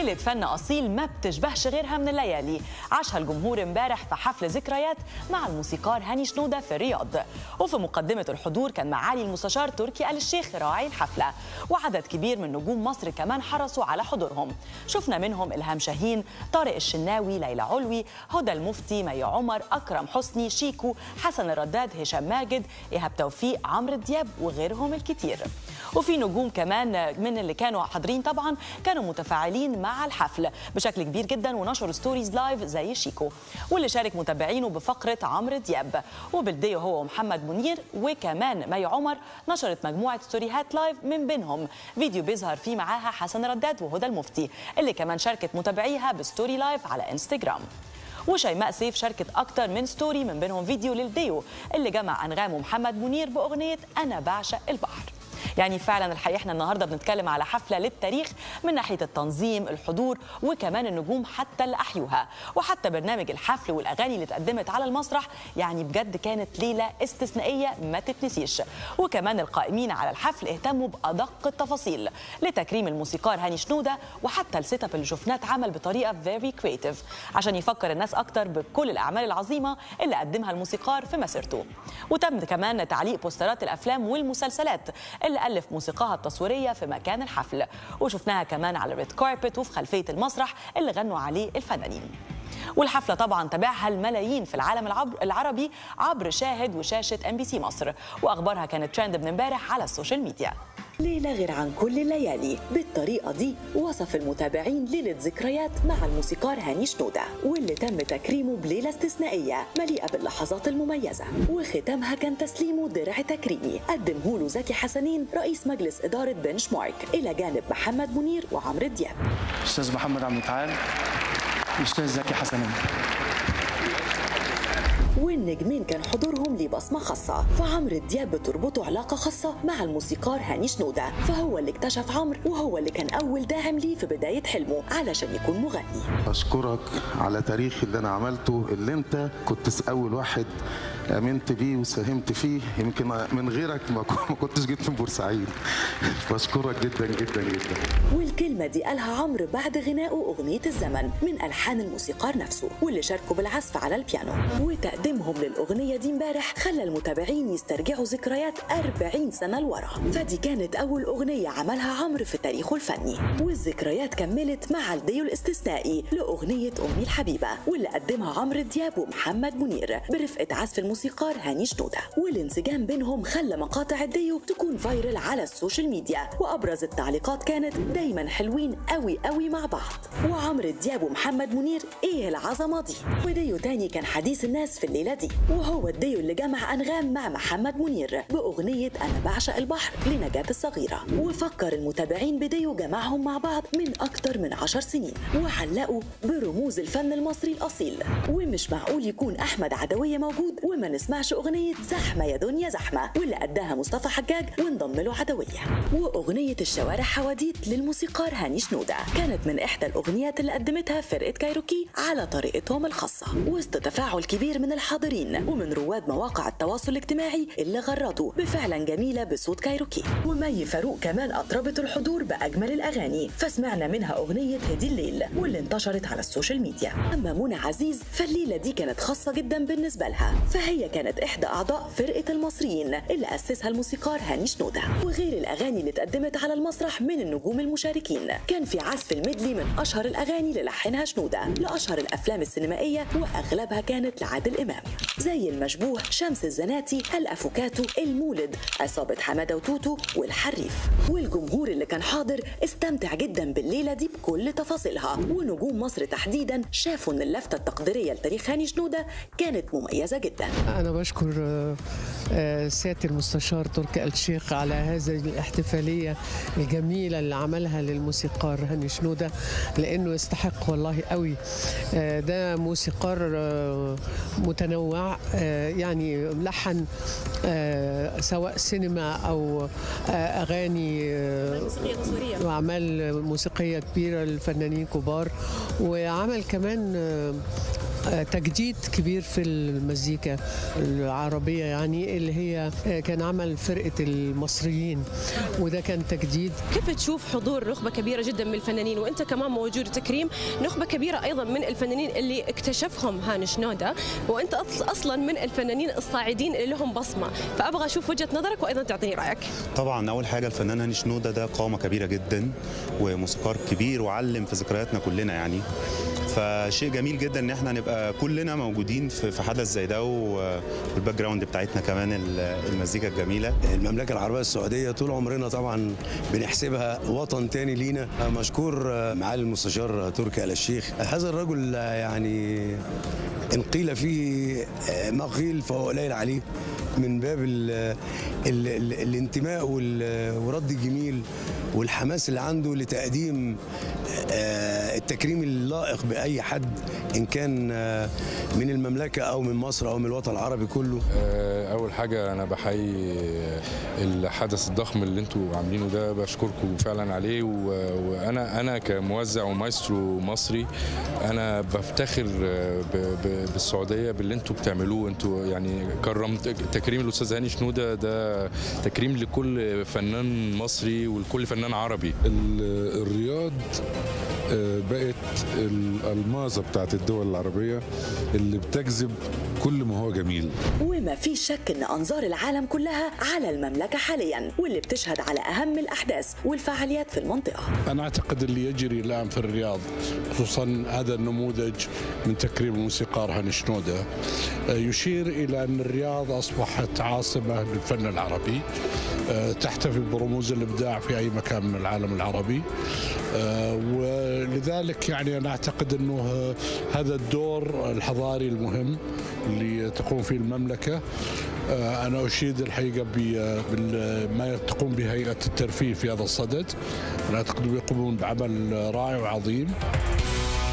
ليلة فن أصيل ما بتشبهش غيرها من الليالي عاشها الجمهور امبارح في حفل ذكريات مع الموسيقار هاني شنودة في الرياض وفي مقدمة الحضور كان معالي المستشار تركي آل الشيخ راعي الحفلة وعدد كبير من نجوم مصر كمان حرصوا على حضورهم شفنا منهم إلهام شاهين طارق الشناوي ليلى علوي هدى المفتي مي عمر أكرم حسني شيكو حسن الرداد هشام ماجد إيهاب توفيق عمرو دياب وغيرهم الكتير وفي نجوم كمان من اللي كانوا حاضرين طبعا كانوا متفاعلين مع الحفل بشكل كبير جدا ونشروا ستوريز لايف زي شيكو واللي شارك متابعينه بفقره عمرو دياب وبالديو هو ومحمد منير وكمان مي عمر نشرت مجموعه ستوريهات لايف من بينهم فيديو بيظهر فيه معاها حسن رداد وهدى المفتي اللي كمان شاركت متابعيها بستوري لايف على انستجرام وشيماء سيف شاركت اكتر من ستوري من بينهم فيديو للديو اللي جمع انغام ومحمد منير باغنيه انا بعشق البحر يعني فعلا الحقيقه احنا النهارده بنتكلم على حفله للتاريخ من ناحيه التنظيم الحضور وكمان النجوم حتى اللي احيوها وحتى برنامج الحفل والاغاني اللي اتقدمت على المسرح يعني بجد كانت ليله استثنائيه ما تتنسيش وكمان القائمين على الحفل اهتموا بادق التفاصيل لتكريم الموسيقار هاني شنوده وحتى السيت اب اللي شفناه اتعمل بطريقه فيري كريتيف عشان يفكر الناس اكتر بكل الاعمال العظيمه اللي قدمها الموسيقار في مسيرته وتم كمان تعليق بوسترات الافلام والمسلسلات اللي ألف موسيقاها التصويرية في مكان الحفل وشفناها كمان على الريد كاربت وفي خلفية المسرح اللي غنوا عليه الفنانين والحفله طبعا تابعها الملايين في العالم العربي عبر شاهد وشاشه ام بي سي مصر واخبارها كانت ترند من امبارح على السوشيال ميديا ليلة غير عن كل الليالي بالطريقة دي وصف المتابعين ليلة ذكريات مع الموسيقار هاني شنودة واللي تم تكريمه بليلة استثنائية مليئة باللحظات المميزة وختامها كان تسليمه درع تكريمي قدمه له زكي حسنين رئيس مجلس إدارة بنش مارك إلى جانب محمد منير وعمرو دياب أستاذ محمد عبد المتعال أستاذ زكي حسنين والنجمين كان حضورهم ليه بصمة خاصة فعمرو دياب بتربطه علاقة خاصة مع الموسيقار هاني شنودة فهو اللي اكتشف عمرو وهو اللي كان أول داعم ليه في بداية حلمه علشان يكون مغني أشكرك على تاريخ اللي أنا عملته اللي أنت كنت أول واحد امنت بيه وساهمت فيه يمكن من غيرك ما كنتش جيت من بورسعيد بشكرك جدا جدا جدا والكلمه دي قالها عمرو بعد غنائه اغنيه الزمن من الحان الموسيقار نفسه واللي شاركوا بالعزف على البيانو وتقديمهم للاغنيه دي امبارح خلى المتابعين يسترجعوا ذكريات 40 سنه لورا فدي كانت اول اغنيه عملها عمرو في تاريخه الفني والذكريات كملت مع الديو الاستثنائي لاغنيه امي الحبيبه واللي قدمها عمرو دياب ومحمد منير برفقه عزف الموسيقار الموسيقار هاني شنودة والانسجام بينهم خلى مقاطع الديو تكون فايرل على السوشيال ميديا وأبرز التعليقات كانت دايما حلوين قوي قوي مع بعض وعمرو دياب ومحمد منير ايه العظمة دي وديو تاني كان حديث الناس في الليلة دي وهو الديو اللي جمع أنغام مع محمد منير بأغنية أنا بعشق البحر لنجاة الصغيرة وفكر المتابعين بديو جمعهم مع بعض من أكتر من عشر سنين وعلقوا برموز الفن المصري الأصيل ومش معقول يكون أحمد عدوية موجود وما نسمعش أغنية زحمة يا دنيا زحمة واللي أداها مصطفى حجاج وانضم له عدوية وأغنية الشوارع حواديت للموسيقار هاني شنودة كانت من إحدى الأغنيات اللي قدمتها فرقة كايروكي على طريقتهم الخاصة وسط تفاعل كبير من الحاضرين ومن رواد مواقع التواصل الاجتماعي اللي غردوا بفعلا جميلة بصوت كايروكي ومي فاروق كمان أطربت الحضور بأجمل الأغاني فسمعنا منها أغنية هدي الليل واللي انتشرت على السوشيال ميديا أما منى عزيز فالليلة دي كانت خاصة جدا بالنسبة لها فهي كانت إحدى أعضاء فرقة المصريين اللي أسسها الموسيقار هاني شنودة وغير الأغاني اللي اتقدمت على المسرح من النجوم المشاركين كان في عزف الميدلي من أشهر الأغاني اللي لحنها شنودة لأشهر الأفلام السينمائية وأغلبها كانت لعادل إمام زي المشبوه شمس الزناتي الأفوكاتو المولد عصابة حمادة وتوتو والحريف والجمهور اللي كان حاضر استمتع جدا بالليلة دي بكل تفاصيلها ونجوم مصر تحديدا شافوا ان اللفتة التقديرية لتاريخ هاني شنودة كانت مميزة جدا أنا بشكر سيادة المستشار تركي آل الشيخ على هذه الاحتفالية الجميلة اللي عملها للموسيقار هاني شنودة لأنه يستحق والله قوي ده موسيقار متنوع يعني لحن سواء سينما أو أغاني وأعمال موسيقية كبيرة لفنانين كبار وعمل كمان آه، تجديد كبير في المزيكا العربية يعني اللي هي آه، كان عمل فرقة المصريين وده كان تجديد كيف تشوف حضور نخبة كبيرة جدا من الفنانين وانت كمان موجود تكريم نخبة كبيرة ايضا من الفنانين اللي اكتشفهم هاني شنودة وانت أص- اصلا من الفنانين الصاعدين اللي لهم بصمة فابغى اشوف وجهة نظرك وايضا تعطيني رايك طبعا اول حاجه الفنان هاني شنوده ده قامه كبيره جدا وموسيقار كبير وعلم في ذكرياتنا كلنا يعني فشيء جميل جدا ان احنا نبقى كلنا موجودين في في حدث زي ده و- والباك جراوند بتاعتنا كمان ال- المزيكا الجميله المملكة العربية السعودية طول عمرنا طبعا بنحسبها وطن تاني لينا مشكور معالي المستشار تركي آل الشيخ هذا الرجل يعني إن قيل فيه ما قيل فهو قليل عليه من باب ال ال ال الانتماء وال- ورد الجميل والحماس اللي عنده لتقديم آه، التكريم اللائق بأي حد إن كان آه، من المملكة أو من مصر أو من الوطن العربي كله آه، اول حاجه انا بحيي الحدث الضخم اللي انتوا عاملينه ده بشكركم فعلا عليه و- وانا انا كموزع ومايسترو مصري انا بفتخر آه، ب- ب- بالسعوديه باللي انتوا بتعملوه انتوا يعني كرمت تكريم الاستاذ هاني شنوده ده تكريم لكل فنان مصري ولكل فنان عربي ال- الرياض آه، بقت الألماظة بتاعت الدول العربية اللي بتجذب كل ما هو جميل وما في شك ان انظار العالم كلها على المملكه حاليا واللي بتشهد على اهم الاحداث والفعاليات في المنطقه أنا أعتقد اللي يجري الآن في الرياض خصوصا هذا النموذج من تكريم الموسيقار هاني شنودة آه، يشير إلى أن الرياض أصبحت عاصمة للفن العربي آه، تحتفي برموز الإبداع في أي مكان من العالم العربي آه، ولذلك يعني أنا أعتقد أنه آه، هذا الدور الحضاري المهم اللي تقوم فيه المملكة آه، أنا أشيد الحقيقة ب- بما تقوم به هيئة الترفيه في هذا الصدد أنا أعتقد أنهم يقومون بعمل رائع وعظيم